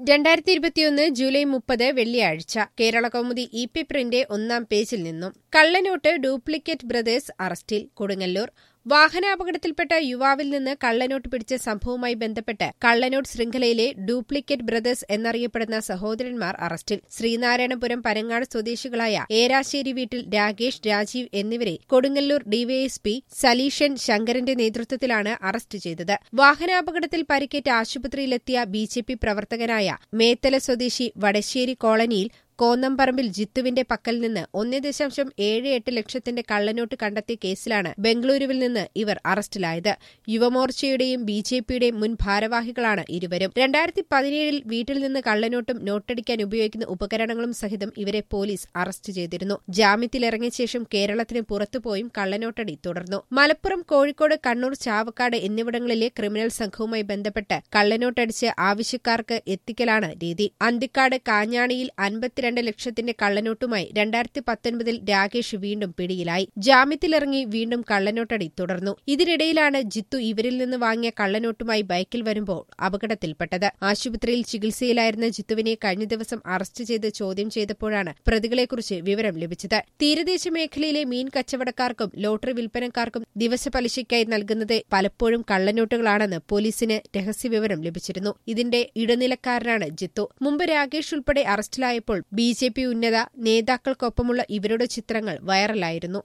രണ്ടായിരത്തി ഇരുപത്തിയൊന്ന് ജൂലൈ മുപ്പത് വെള്ളിയാഴ്ച Kerala Kaumudi E P print ഒന്നാം പേജിൽ നിന്നും കള്ളനോട്ട് ഡ്യൂപ്ലിക്കേറ്റ് ബ്രദേഴ്സ് അറസ്റ്റിൽ കൊടുങ്ങല്ലൂർ വാഹനാപകടത്തിൽപ്പെട്ട യുവാവിൽ നിന്ന് കള്ളനോട്ട് പിടിച്ച സംഭവവുമായി ബന്ധപ്പെട്ട് കള്ളനോട്ട് ശൃംഖലയിലെ ഡ്യൂപ്ലിക്കേറ്റ് ബ്രദേഴ്സ് എന്നറിയപ്പെടുന്ന സഹോദരന്മാർ അറസ്റ്റിൽ ശ്രീനാരായണപുരം പരങ്ങാട് സ്വദേശികളായ ഏരാശ്ശേരി വീട്ടിൽ രാകേഷ് രാജീവ് എന്നിവരെ കൊടുങ്ങല്ലൂർ ഡിവൈഎസ്പി സലീഷൻ ശങ്കരന്റെ നേതൃത്വത്തിലാണ് അറസ്റ്റ് ചെയ്തത് വാഹനാപകടത്തിൽ പരിക്കേറ്റ് ആശുപത്രിയിലെത്തിയ ബി ജെ പി പ്രവർത്തകനായ മേത്തല സ്വദേശി വടശ്ശേരി കോളനിയിൽ കോന്നംപറമ്പിൽ ജിത്തുവിന്റെ പക്കൽ നിന്ന് ഒന്ന് ദശാംശം ഏഴ് എട്ട് ലക്ഷത്തിന്റെ കള്ളനോട്ട് കണ്ടെത്തിയ കേസിലാണ് ബംഗളൂരുവിൽ നിന്ന് ഇവർ അറസ്റ്റിലായത് യുവമോർച്ചയുടെയും ബി ജെ പിയുടെയും മുൻ ഭാരവാഹികളാണ് ഇരുവരും രണ്ടായിരത്തി പതിനേഴിൽ വീട്ടിൽ നിന്ന് കള്ളനോട്ടും നോട്ടടിക്കാൻ ഉപയോഗിക്കുന്ന ഉപകരണങ്ങളും സഹിതം ഇവരെ പോലീസ് അറസ്റ്റ് ചെയ്തിരുന്നു ജാമ്യത്തിലിറങ്ങിയ ശേഷം കേരളത്തിന് പുറത്തുപോയും കള്ളനോട്ടടി തുടർന്നു മലപ്പുറം കോഴിക്കോട് കണ്ണൂർ ചാവക്കാട് എന്നിവിടങ്ങളിലെ ക്രിമിനൽ സംഘവുമായി ബന്ധപ്പെട്ട് കള്ളനോട്ടടിച്ച് ആവശ്യക്കാർക്ക് എത്തിക്കലാണ് രീതി അന്തിക്കാട് കാഞ്ഞാണിയിൽ അൻപത്തിരണ്ട് ലക്ഷത്തിന്റെ കള്ളനോട്ടുമായി രണ്ടായിരത്തി പത്തൊൻപതിൽ രാകേഷ് വീണ്ടും പിടിയിലായി ജാമ്യത്തിലിറങ്ങി വീണ്ടും കള്ളനോട്ടടി തുടർന്നു ഇതിനിടയിലാണ് ജിത്തു ഇവരിൽ നിന്ന് വാങ്ങിയ കള്ളനോട്ടുമായി ബൈക്കിൽ വരുമ്പോൾ അപകടത്തിൽപ്പെട്ടത് ആശുപത്രിയിൽ ചികിത്സയിലായിരുന്ന ജിത്തുവിനെ കഴിഞ്ഞ ദിവസം അറസ്റ്റ് ചെയ്ത് ചോദ്യം ചെയ്തപ്പോഴാണ് പ്രതികളെക്കുറിച്ച് വിവരം ലഭിച്ചത് തീരദേശ മേഖലയിലെ മീൻ കച്ചവടക്കാർക്കും ലോട്ടറി വിൽപ്പനക്കാർക്കും ദിവസപലിശയ്ക്കായി നൽകുന്നത് പലപ്പോഴും കള്ളനോട്ടുകളാണെന്ന് പോലീസിന് രഹസ്യവിവരം ലഭിച്ചിരുന്നു ഇതിന്റെ ഇടനിലക്കാരനാണ് ജിത്തു മുമ്പ് രാകേഷ് ഉൾപ്പെടെ അറസ്റ്റിലായപ്പോൾ ബി ജെ പി ഉന്നത നേതാക്കൾക്കൊപ്പമുള്ള ഇവരുടെ ചിത്രങ്ങൾ വൈറലായിരുന്നു